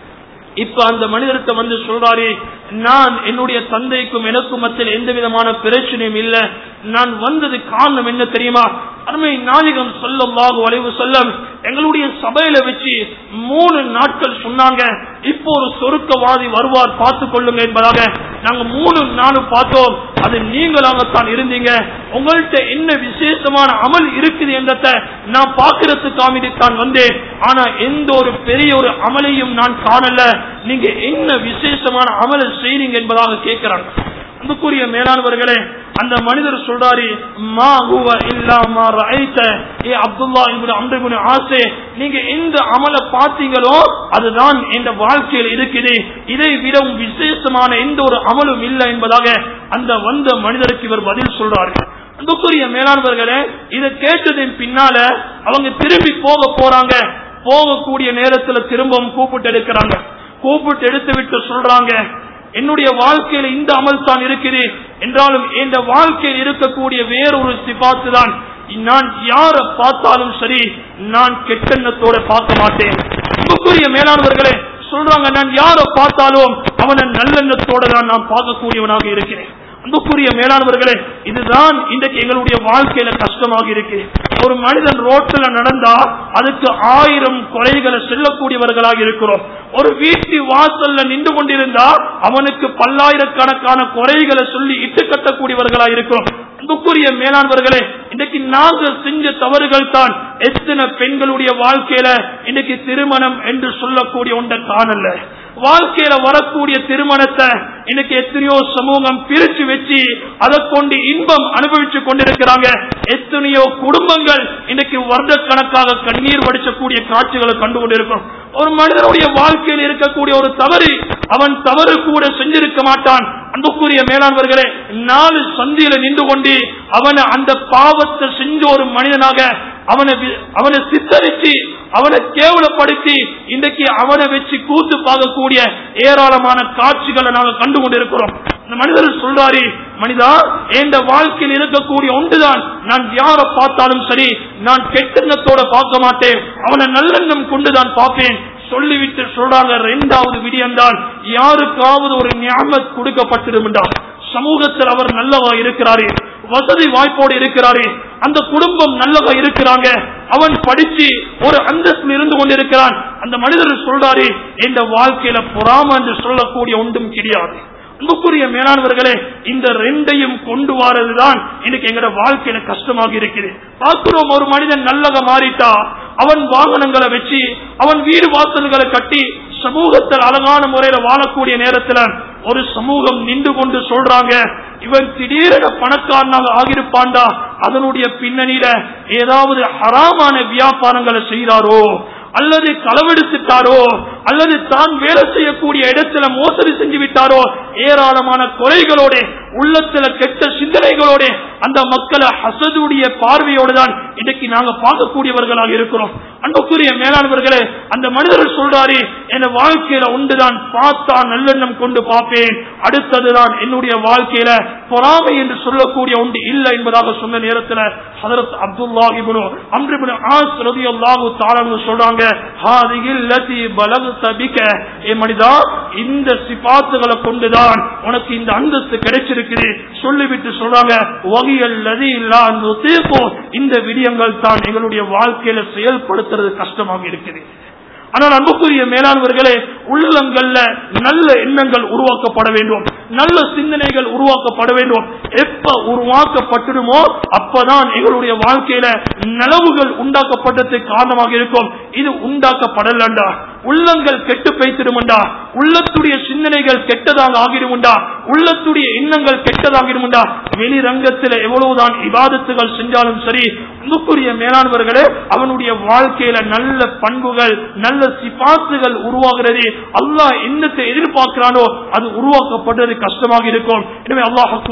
இப்ப அந்த மனிதர்கிட்ட வந்து சொல்றாரு நான் என்னுடைய தந்தைக்கும் எனக்கும் மத்தியில் எந்த விதமான பிரச்சனையும் இல்ல நான் வந்தது காரணம் என்ன தெரியுமா அருமை நாயகம் சொல்லமாக வளைவு சொல்லம் எங்களுடைய சபையில வச்சு மூணு நாட்கள் சொன்னாங்க இப்போ ஒரு சொருக்கவாதி வருவார் பார்த்து கொள்ளுங்க என்பதாக நாங்க மூணு நாளும் பார்த்தோம் அது நீங்களாகத்தான் இருந்தீங்க உங்கள்கிட்ட என்ன விசேஷமான அமல் இருக்குது என்றத நான் பார்க்கறதுக்காக தான் வந்தேன் ஆனா எந்த ஒரு பெரிய ஒரு அமலையும் நான் காணல நீங்க என்ன விசேஷமான அமலை செய்றீங்க என்பதாக கேட்கிறாங்க அன்புக்குரிய மேலானவர்களே அந்த மனிதர் சொல்றாரு மா ஹுவ இல்லா மா ரஐத ஏ அப்துல்லா இப்னு அம்ர் இப்னு ஆஸே நீங்க எந்த அமல பார்த்தீங்களோ அதுதான் இந்த வாழ்க்கையில் இருக்குது இதை விடவும் விசேஷமான எந்த ஒரு அமலும் இல்லை என்பதாக அந்த வந்த மனிதருக்கு இவர் பதில் சொல்றாரு அன்புக்குரிய மேலானவர்களே இதை கேட்டதின் பின்னால அவங்க திரும்பி போக போறாங்க போகக்கூடிய நேரத்துல திரும்பவும் கூப்பிட்டு எடுக்கிறாங்க கூப்பிட்டு எடுத்து விட்டு சொல்றாங்க என்னுடைய வாழ்க்கையில இந்த அமல் தான் இருக்குது என்றாலும் இந்த வாழ்க்கையில் இருக்கக்கூடிய வேறொரு சிபாத்து தான் நான் யார பார்த்தாலும் சரி நான் கெட்டெண்ணத்தோட பார்க்க மாட்டேன் அன்புக்குரிய மேலானவர்களே சொல்றாங்க நான் யார பார்த்தாலும் அவனை நல்லெண்ணத்தோட தான் நான் பார்க்கக்கூடியவனாக இருக்கிறேன் அன்புக்குரிய மேலானவர்களே இதுதான் இன்றைக்கு எங்களுடைய வாழ்க்கையில கஷ்டமாக இருக்கு ஒரு மனிதன் ரோட்ல நடந்தா அதுக்கு ஆயிரம் கொலைகளை செல்லக்கூடியவர்களாக இருக்கிறோம் ஒரு வீட்டு வாசல்ல நின்று கொண்டிருந்தா அவனுக்கு பல்லாயிரக்கணக்கான குறைகளை சொல்லி இட்டு கட்டக்கூடியவர்களாக இருக்கிறோம் அன்புக்குரிய மேலானவர்களே இன்னைக்கு நாங்கள் செஞ்ச தவறுகள் தான் எத்தனை பெண்களுடைய வாழ்க்கையில இன்னைக்கு திருமணம் என்று சொல்லக்கூடிய ஒன்றை காணல வாழ்க்கையில வரக்கூடிய திருமணத்தை இன்னைக்கு எத்தனையோ சமூகம் பிரிச்சு வச்சு அதை கொண்டு இன்பம் அனுபவிச்சு கொண்டிருக்கிறாங்க எத்தனையோ குடும்பங்கள் இன்னைக்கு வருடக்கணக்காக கண்ணீர் வடிச்சக்கூடிய காட்சிகளை கண்டு கொண்டிருக்கிறோம் ஒரு மனிதனுடைய வாழ்க்கையில் இருக்கக்கூடிய ஒரு தவறு அவன் தவறு கூட செஞ்சிருக்க மாட்டான் அன்புக்குரிய மேலாண்வர்களே நாலு சந்தியில நின்று கொண்டு அவனை அந்த பாவத்தை செஞ்ச ஒரு மனிதனாக அவனை வி- அவனை சித்தரிச்சு அவனை கேவலப்படுத்தி இன்றைக்கு அவனை வச்சு கூத்து பார்க்கக்கூடிய ஏராளமான காட்சிகளை நாங்க கண்டு கொண்டிருக்கிறோம் இந்த மனிதர் சொல்றாரு மனிதா எந்த வாழ்க்கையில் இருக்கக்கூடிய ஒன்றுதான் நான் யார பார்த்தாலும் சரி நான் கெட்டெண்ணத்தோட பார்க்க மாட்டேன் அவனை நல்லெண்ணம் கொண்டுதான் பார்ப்பேன் சொல்லிவிட்டு சொல்றாங்க இரண்டாவது விடியம்தான் யாருக்காவது ஒரு ஞாபகம் கொடுக்கப்பட்டிருந்தால் சமூகத்தில் அவர் நல்லவா இருக்கிறாரு வசதி வாய்ப்போடு இருக்கிறாரு அந்த குடும்பம் நல்லவா இருக்கிறாங்க அவன் படிச்சு ஒரு அந்தஸ்தில் இருந்து கொண்டிருக்கிறான் அந்த மனிதர் சொல்றாரு இந்த வாழ்க்கையில பொறாம என்று சொல்லக்கூடிய ஒன்றும் கிடையாது அன்புக்குரிய மேலானவர்களே இந்த ரெண்டையும் கொண்டு வரதுதான் இன்னைக்கு எங்கட வாழ்க்கையில கஷ்டமாக இருக்குது பார்க்கிறோம் ஒரு மனிதன் நல்லக மாறிட்டா அவன் வாகனங்களை வச்சு அவன் வீடு வாசல்களை கட்டி சமூகத்தில் அழகான முறையில வாழக்கூடிய நேரத்துல ஒரு சமூகம் நின்று கொண்டு சொல்றாங்க இவன் திடீரென பணக்காரனாக ஆகிருப்பான்டா அதனுடைய பின்னணியில ஏதாவது ஹராமான வியாபாரங்களை செய்கிறாரோ அல்லது களவெடுத்துட்டாரோ அல்லது தான் வேலை செய்யக்கூடிய இடத்துல மோசடி செஞ்சு விட்டாரோ ஏராளமான குறைகளோட உள்ளத்துல கெட்ட சிந்தனை சிந்தனைகளோட அந்த மக்களை ஹசதுடைய பார்வையோடு தான் இன்னைக்கு நாங்க பார்க்கக்கூடியவர்களாக இருக்கிறோம் அன்புக்குரிய மேலானவர்களே அந்த மனிதர் சொல்றாரு என் வாழ்க்கையில உண்டுதான் பார்த்தா நல்லெண்ணம் கொண்டு பார்ப்பேன் அடுத்ததுதான் என்னுடைய வாழ்க்கையில பொறாமை என்று சொல்லக்கூடிய ஒன்று இல்லை என்பதாக சொன்ன நேரத்தில் ஹதரத் அப்துல்லாஹிபுனு அம்ரிபுனு ஆஸ் ரலியல்லாஹு தஆலா சொல்றாங்க ஹாதிஹில் லதி பலகத பிக ஏ மனிதா இந்த சிபாத்துகளை கொண்டுதான் உனக்கு இந்த அந்தஸ்து கிடைச்சிருக்குது சொல்லிவிட்டு சொல்றாங்க வகியல் லதி இல்லா நுதீகு இந்த விடயங்கள் தான் எங்களுடைய வாழ்க்கையில செயல்படுத்துறது கஷ்டமாக இருக்குது ஆனால் அன்புக்குரிய மேலானவர்களே உள்ளங்கள்ல நல்ல எண்ணங்கள் உருவாக்கப்பட வேண்டும் நல்ல சிந்தனைகள் உருவாக்கப்பட வேண்டும் எப்ப உருவாக்கப்பட்டுடுமோ அப்பதான் எங்களுடைய வாழ்க்கையில நலவுகள் உண்டாக்கப்பட்டதுக்கு காரணமாக இருக்கும் இது உண்டாக்கப்படலண்டா உள்ளங்கள் கெட்டு பேசிடுமுண்டா உள்ளத்துடைய சிந்தனைகள் கெட்டதாக ஆகிடுமுண்டா உள்ளத்துடைய எண்ணங்கள் கெட்டதாகிடுமுண்டா வெளிரங்கத்தில் எவ்வளவுதான் இபாதத்துகள் செஞ்சாலும் சரி அன்புக்குரிய மேலானவர்களே அவனுடைய வாழ்க்கையில நல்ல பண்புகள் நல்ல சிபாத்துகள் உருவாகிறது அல்லாஹ் என்னத்தை எதிர்பார்க்கிறானோ அது உருவாக்கப்படுறது கஷ்டமாக இருக்கும் எனவே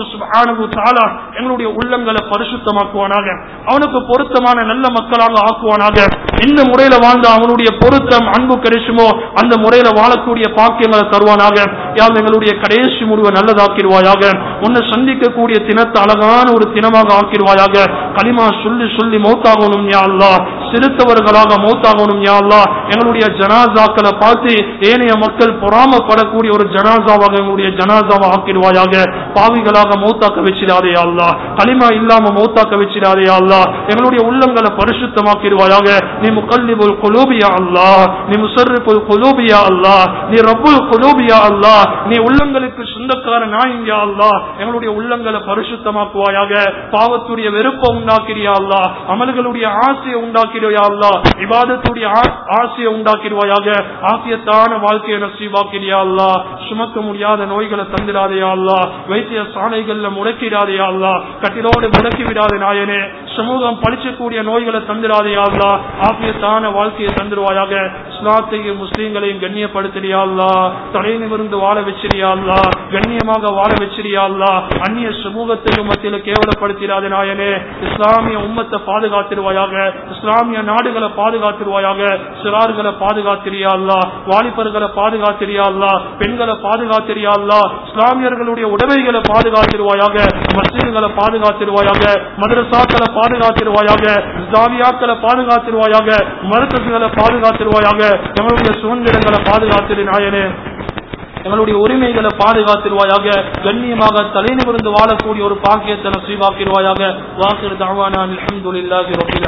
அல்லாஹு எங்களுடைய உள்ளங்களை பரிசுத்தமாக்குவானாக அவனுக்கு பொருத்தமான நல்ல மக்களாக ஆக்குவானாக எந்த முறையில வாழ்ந்த அவனுடைய பொருத்தம் அன்பு கிடைச்சுமோ அந்த முறையில வாழக்கூடிய பாக்கியங்களை தருவானாக யார் எங்களுடைய கடைசி முடிவை நல்லதாக்கிடுவாயாக உன்னை சந்திக்கக்கூடிய தினத்தை அழகான ஒரு தினமாக ஆக்கிடுவாயாக களிமா சொல்லி சொல்லி மௌத்தாகணும் யா அல்லா சிறுத்தவர்களாக மௌத்தாகணும் யா அல்லா எங்களுடைய ஜனாசாக்களை பார்த்து ஏனைய மக்கள் பொறாமப்படக்கூடிய ஒரு ஜனாசாவாக எங்களுடைய ஜனாசாவை ஆக்கிடுவாயாக பாவிகளாக மௌத்தாக்க வச்சிடாதே யா அல்லா களிமா இல்லாம மௌத்தாக்க வச்சிடாதே யா அல்லா எங்களுடைய உள்ளங்களை பரிசுத்தமாக்கிடுவாயாக நீ முகல்லிபுல் குலூபியா அல்லா நீ முசர்ரிபுல் குலூபியா அல்லா நீ ரப்புல் குலூபியா அல்லா நீ உள்ளங்களுக்கு சொந்தக்கார நாயும் யா அல்லா எங்களுடைய உள்ளங்களை பரிசுத்தமாக்குவாயாக பாவத்துடைய வெறுப்பை உண்டாக்கிறியா அல்லா அமல்களுடைய ஆசையை உண்டாக்கிறியா அல்லா விவாதத்துடைய ஆசையை உண்டாக்கிடுவாயாக ஆசியத்தான வாழ்க்கையை நசீவாக்கிறியா அல்லா சுமக்க முடியாத நோய்களை தந்திராதையா அல்லா வைத்திய சாலைகள்ல முடக்கிடாதையா அல்லா கட்டிலோடு முடக்கி விடாத நாயனே சமூகம் பழிச்சக்கூடிய நோய்களை தந்திராதையா அல்லா ஆசியத்தான வாழ்க்கையை தந்துருவாயாக இஸ்லாத்தையும் முஸ்லீம்களையும் கண்ணியப்படுத்தியா அல்லா தலை நிமிர்ந்து வாழ வச்சிரியா அல்லா கண்ணியமாக வாழ வச்சிரியா அல்லா அந்நிய சமூகத்தையும் மத்தியில கேவலப்படுத்திடாத நாயனே இஸ்லாமிய உம்மத்தை பாதுகாத்திருவாயாக இஸ்லாமிய நாடுகளை பாதுகாத்திருவாயாக சிறார்களை பாதுகாத்திரியா அல்லா வாலிபர்களை பாதுகாத்திரியா அல்லா பெண்களை பாதுகாத்திரியா அல்லா இஸ்லாமியர்களுடைய உடமைகளை பாதுகாத்திருவாயாக மசீதுகளை பாதுகாத்திருவாயாக மதரசாக்களை பாதுகாத்திருவாயாக ஜாவியாக்களை பாதுகாத்திருவாயாக மருத்துவங்களை பாதுகாத்திருவாயாக எங்களுடைய சுதந்திரங்களை பாதுகாத்திரு நாயனே எங்களுடைய உரிமைகளை பாதுகாத்திருவாயாக கண்ணியமாக தலைநிமிருந்து வாழக்கூடிய ஒரு பாக்கியத்தை நசீவாக்கிடுவாயாக வாசிர் தாவான அல்ஹம்துலில்லாஹி ரப்பில்